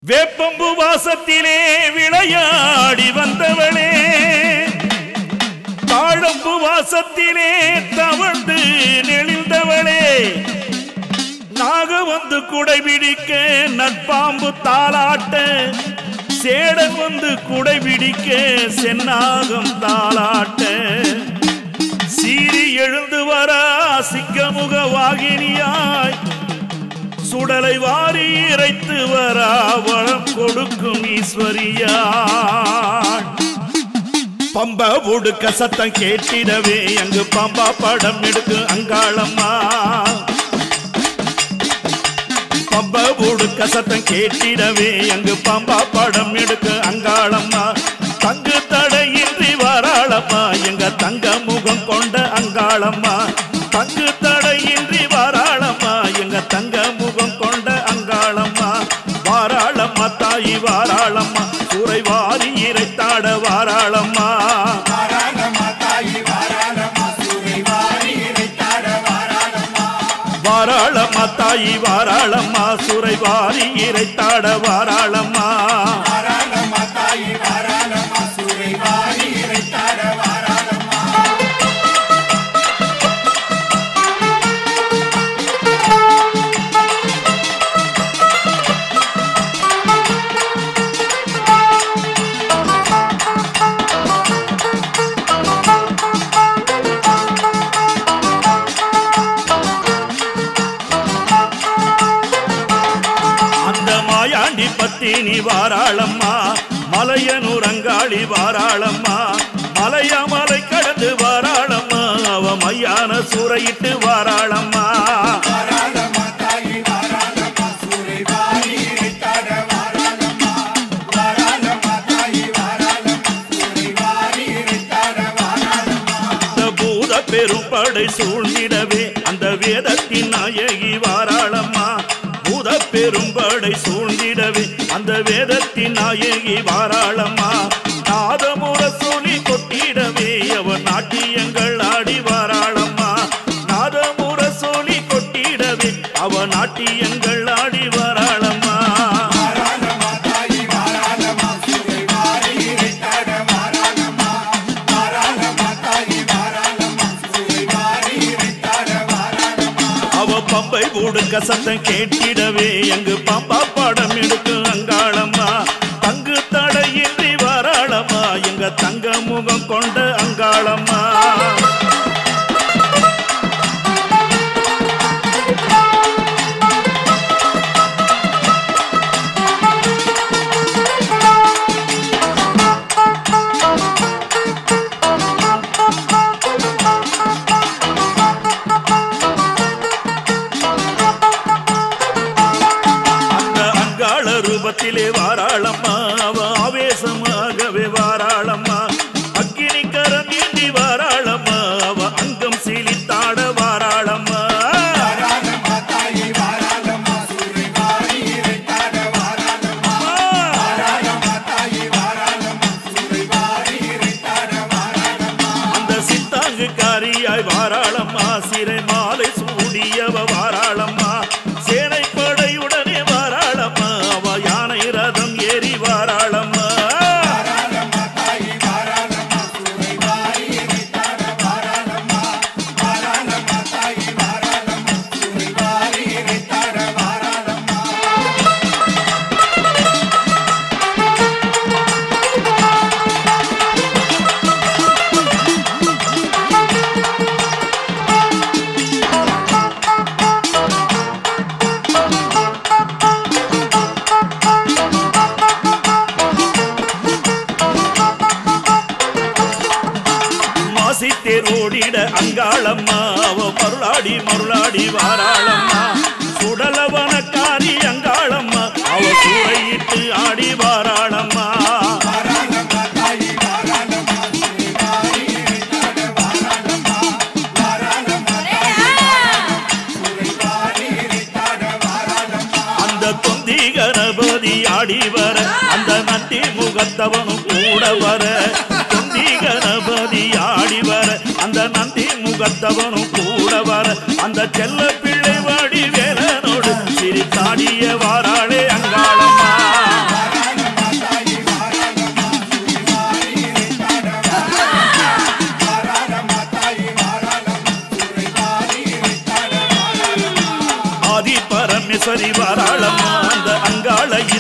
வேப்பம்பு வாசத்திலே விளையாடி வந்தவளே தாழம்பு வாசத்திலே தவழ்ந்து நெளிந்தவளே நாக வந்து குடை பிடிக்க நட்பாம்பு தாளாட்ட சேடன் வந்து குடை பிடிக்க சென்னாகம் தாளாட்ட சீறி எழுந்து வரா சிங்கமுக வாகினியாய் சுடலை வாரி இறைத்து வரா வளம் கொடுக்கும் ஈஸ்வரியாள் பம்ப ஒடுக்க சத்தம் கேட்டிடவே அங்கு பம்பா படம் எடுக்கு அங்காளம்மா பம்ப ஒடுக்க சத்தம் கேட்டிடவே அங்கு பம்பா படம் எடுக்கு அங்காளம்மா தங்கு தடையின்றி வாராளம்மா எங்க தங்க முகம் கொண்ட அங்காளம்மா தங்கு தடையின்றி வாராளம்மா எங்க தங்க முகம் கொண்ட அங்காளம்மா வாராளம்மா தாயி வாராளம்மா சூறை வாரி இறைத்தாட வாராளம்மா வாராளம்மா தாயி வாராளம்மா சுரை வாரி இறைத்தாட வாராளம்மா அந்த மாயாண்டி பத்தினி வாராளம்மா மலையனூர் அங்காளி வாராளம்மா மலையா மலை கடந்து வாராளம்மா அவ மையான சூறையிட்டு வாராளம்மா அந்த பூத பெரும்படை சூழ்ந்திடவே அந்த வேதத்தின் நாயகி வாராளம்மா பூத பெரும்படை சூழ்ந்திடவே அந்த வேதத்தின் நாயகி வாராளம்மா நாதமுற சொல்லி கொட்டிடவே அவன் நாட்டியங்கள் ஆடி வாராளம்மா நாதமுற சொல்லி கொட்டிடவே அவ நாட்டியங்கள் ஆடி வாராளம்மா அவ பம்பை கூடுக்க சத்தம் கேட்டிடவே அங்கு பம்பா படம் எடுக்கு அங்காளம்மா தங்கு தடையின்றி வாராளம்மா எங்க தங்க முகம் கொண்ட அங்காளம்மா அந்த அங்காள ரூபத்திலே வாராளம்மா அவ ஆவேசமாகவே வாராளம்மா அக்கினி கரம் ஏந்தி வாராளம்மா அவ அங்கம் சீலித்தாட வாராளம்மா அந்த சித்தாங்கு காரியாய் வாராளம்மா சிறை மாலை சூடியவ வாராளம்மா சேனை படையுடனே வாராளம்மா அவ யானை ரதம் ஏறி வாராளம்மா மாசித்தேர் ஓடிட அங்காளம்மா அவ மருளாடி மருளாடி வாராளம்மா சுடலவனக்காரி அங்காளம்மா அவ சூறையிட்டு ஆடி வாராளம்மா அந்த தொந்தி கணபதி ஆடி வர அந்த நந்தி முகத்தவனும் கூட வர தொந்தி கணபதி ஆடி வர அந்த நந்தி முகத்தவனும் கூட வர அந்த செல்ல பிள்ளை வாடி வேலனோடு சிரித்தாடிய வாராளே அங்காளம்மா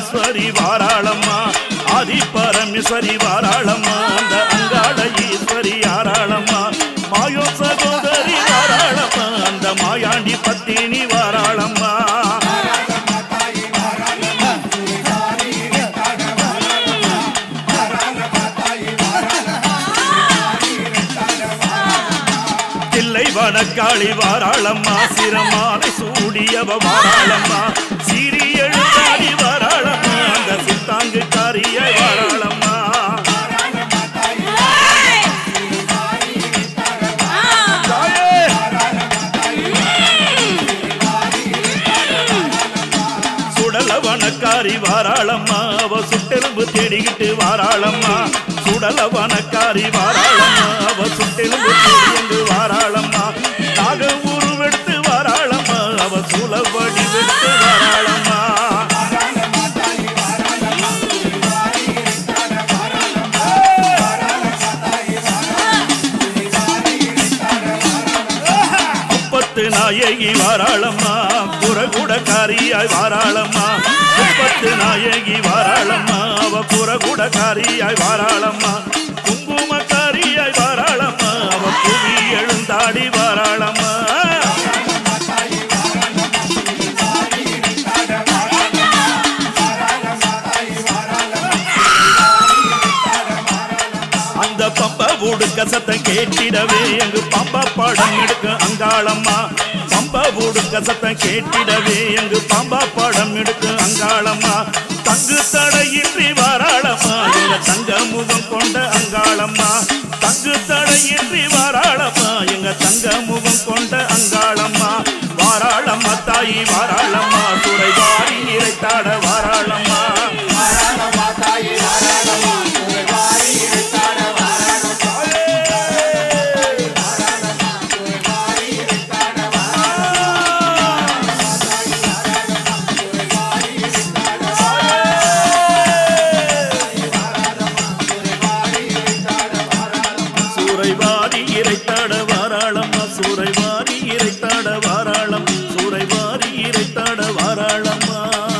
ஈஸ்வரி வாராளம்மா ஆதி பரமேஸ்வரி வாராளம்மா அந்த அங்காள ஈஸ்வரி ஆராளம்மா மாயோ சகோதரி வாராளம்மா அந்த மாயாண்டி பத்தினி வாராளம்மா தில்லை வனக்காளி வாராளம்மா சிரமாலை சூடியவ வாராளம்மா சீரி எழுத்தாடி வாராளம்மா அந்த சித்தாங்கு காரிய வாராளம்மா தாயே! சுடல வனக்காரி வாராளம்மா அவ சுட்டெலும்பு தேடிக்கிட்டு வாராளம்மா சுடல வனக்காரி வாராளம்மா அவ சுட்டெலும்பு தேடியங்கு வாராளம்மா நாக உருவெடுத்து வாராளம்மா அவ சூழ வடிவெடுத்து வாராளம்மா முப்பத்து நாயகி வாராளம்மா புறகுட காரியாய் வாராளம்மா முப்பத்து நாயகி வாராளம்மா அவ புறகுட காரியாய் வாராளம்மா குங்கும காரியாய் வாராளம்மா அவ புவி எழுந்தாடி வாராளம்மா அந்த பம்பா ஊடுக்க சத்தம் கேட்டிடவே எங்கு பம்பா படம் எடுக்க அங்காளம்மா பம்பா ஊடுக்க சத்தம் கேட்டிடவே எங்கு பம்பா படம் எடுக்க அங்காளம்மா தங்கு தடையின்றி வாராளம்மா எங்க தங்க முகம் கொண்ட அங்காளம்மா தங்கு தடையின்றி வாராளம்மா எங்க தங்க முகம் கொண்ட அங்காளம்மா வாராளம்மா தாயி வாராளம்மா துறை வாரி இறைத்தாட வாராளம்மா சூறைவாரி இறைத்தாட வாராளம்மா சூறைவாரி இறைத்தாட வாராளம் சூறைவாரி இறைத்தாட வாராளம்மா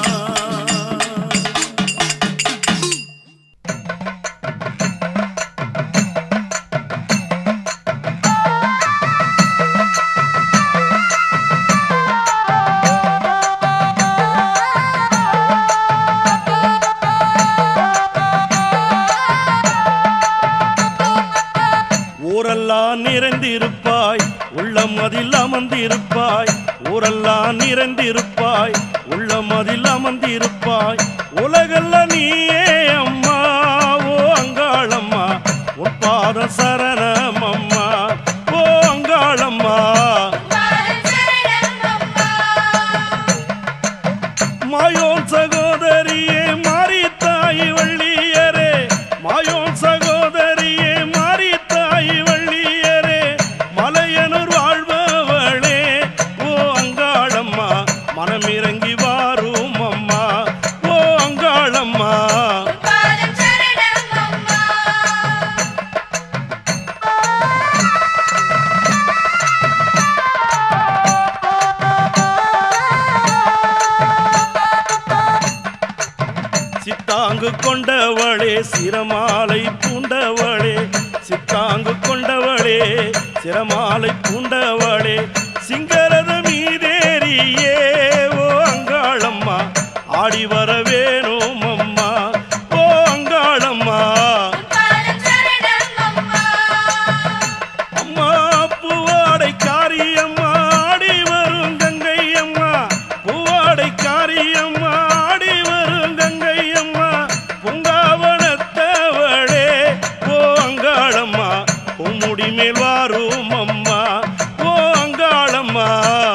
ஊரெல்லாம் நிறைந்திருப்பாய் உள்ளம் அதில் அமர்ந்திருப்பாய் ஊரெல்லாம் நிறைந்திருப்பாய் உள்ளம் அதில் அமர்ந்திருப்பாய் உலகல்ல நீயே அம்மா ஓ அங்காளம்மா உன் பாதம் சரணம் அம்மா ஓ அங்காளம்மா மாயோன் சகோதரியே மாறி தாய் வள்ளியரே மாயோன் சகோதரியே மாறி தாய் வள்ளியரே மலையனூர் வாழ்பவளே ஓ அங்காளம்மா மனமிறங்கி வாரும் அம்மா ஓ அங்காளம்மா சித்தாங்கு கொண்டவளே சிரமாலை பூண்டவளே சித்தாங்கு கொண்டவளே சிரமாலை பூண்டவளே சிங்கரத மீதேறியே ஓ அங்காளம்மா ஆடி வர வேணும் அம்மா ஓ அங்காளம்மா அம்மா பூவாடை காரியம்மா ஆடி வரும் கங்கை அம்மா பூவாடை காரியம்மா ஆடி வரும் கங்கை அம்மா பூங்காவனத்தவளே ஓ அங்காளம்மா பூமுடி மேல் வாரும் அம்மா ஓ அங்காளம்மா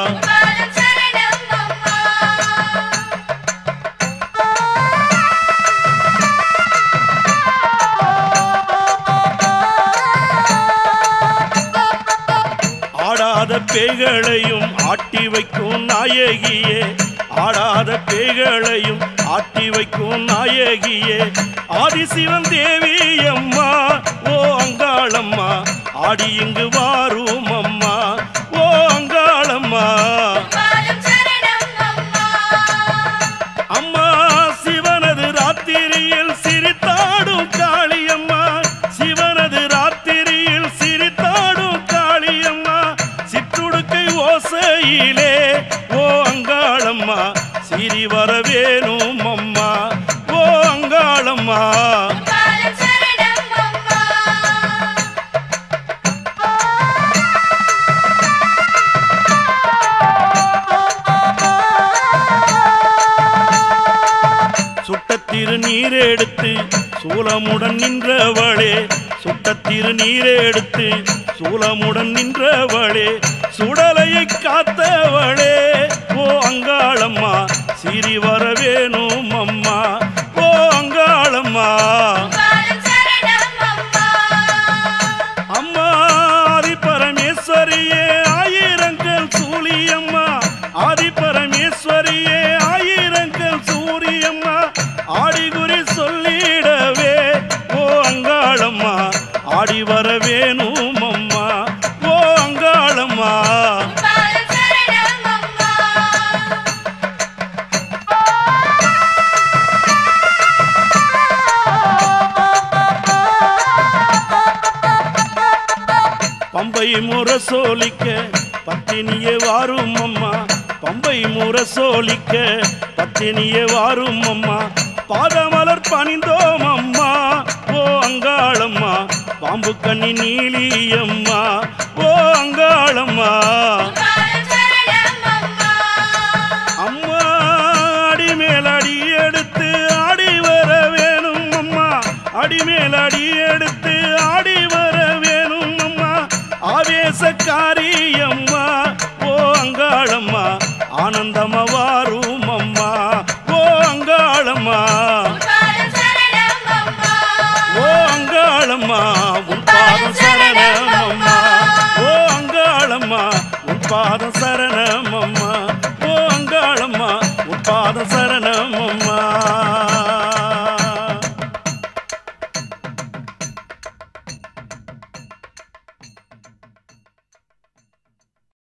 ஆடாத பேய்களையும் ஆட்டி வைக்கும் நாயகியே ஆடாத பேய்களையும் ஆட்டி வைக்கும் நாயகியே ஆதிசிவன் தேவி அம்மா ஓ அங்காளம்மா ஆடி இங்கு வாரும் அம்மா ஓ அங்காளம்மா அம்மா சிவன சீறி வர வேணும் அம்மா ஓ அங்காளம்மா பாதம் சரணம் அம்மா சுட்டத்திரு நீரெடுத்து சூலமுடன் நின்றவளே சுட்டத்திரு நீரெடுத்து சூலமுடன் நின்றவளே சுடலையை காத்தவளே ஓ அங்காளம்மா சிரி வர வேணும் அம்மா ஓ அங்காளம்மா பாதம் சரணம் அம்மா அம்மா ஆதி பரமேஸ்வரியே ஆயிரங்கள் சூழியம்மா ஆதி பரமேஸ்வரியே ஆயிரங்கள் சூரியம்மா ஆடிகுறி சொல்லிடவே ஓ அங்காளம்மா ஆடி வர வேணும் அம்மா ஓ அங்காளம்மா பாதம் சரணம் அம்மா பம்பை முரசோலிக்க பத்தினியே வாரும் அம்மா பம்பை முரசோலிக்க பத்தினியே வாரும் அம்மா பாதமலர் பணிந்தோம் அம்மா ஓ அங்காளம்மா பாம்பு கண்ணி நீலியம்மா ஓ அங்காளம்மா பாதம் சரணம் அம்மா அம்மா அடி மேல் அடி எடுத்து ஆடி வர வேணும் அம்மா அடி மேல் அடி எடுத்து ஆடி வர வேணும் அம்மா ஆவேசக்காரி அம்மா ஓ அங்காளம்மா ஆனந்தமா வாரும் அம்மா ஓ அங்காளம்மா பாதம் சரணம் அம்மா ஓ அங்காளம்மா உன் பாதம் சரணம் அம்மா ஓ அங்காளம்மா உன் பாதம் சரணம் அம்மா